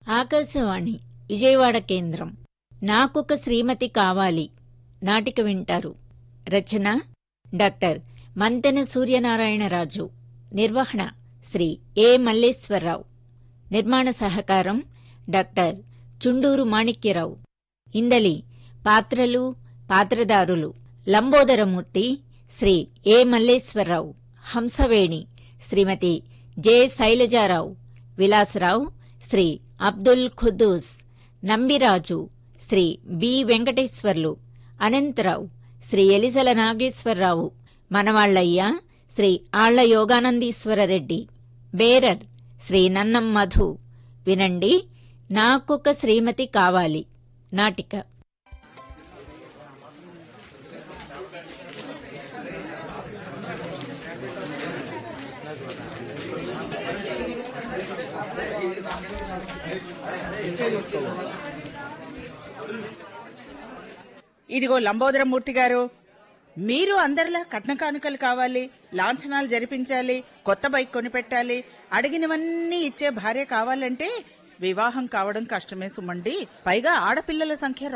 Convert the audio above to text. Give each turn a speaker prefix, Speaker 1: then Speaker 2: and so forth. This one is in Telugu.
Speaker 1: ఆకాశవాణి విజయవాడ కేంద్రం నాకొక శ్రీమతి కావాలి నాటిక వింటారు రచన డాక్టర్ మంతెన సూర్యనారాయణరాజు నిర్వహణ శ్రీ ఏ మల్లేశ్వరరావు నిర్మాణ సహకారం డాక్టర్ చుండూరు మాణిక్యరావు ఇందలి పాత్రలు పాత్రదారులు Lambodaramurthy Shri A Malleswararao Hamsaveni Shrimati J Sailajarao Vilasarao Shri Abdul Khuddus Nambiraju Shri B Venkateswarlu Anantharao Shri Elisala Nageswararao Manavallayya Shri Alla Yoganandeeswara Reddy bearer Shri Nannam Madhu వినండి నాకొక శ్రీమతి కావాలి నాటిక
Speaker 2: ఇదిగో లంబోదరమూర్తి గారు మీరు అందరిలా కట్న కానుకలు కావాలి లాంఛనాలు జరిపించాలి కొత్త బైక్ కొనిపెట్టాలి అడిగినవన్నీ ఇచ్చే భార్య కావాలంటే వివాహం కావడం కష్టమే సుమండి పైగా ఆడపిల్లల సంఖ్య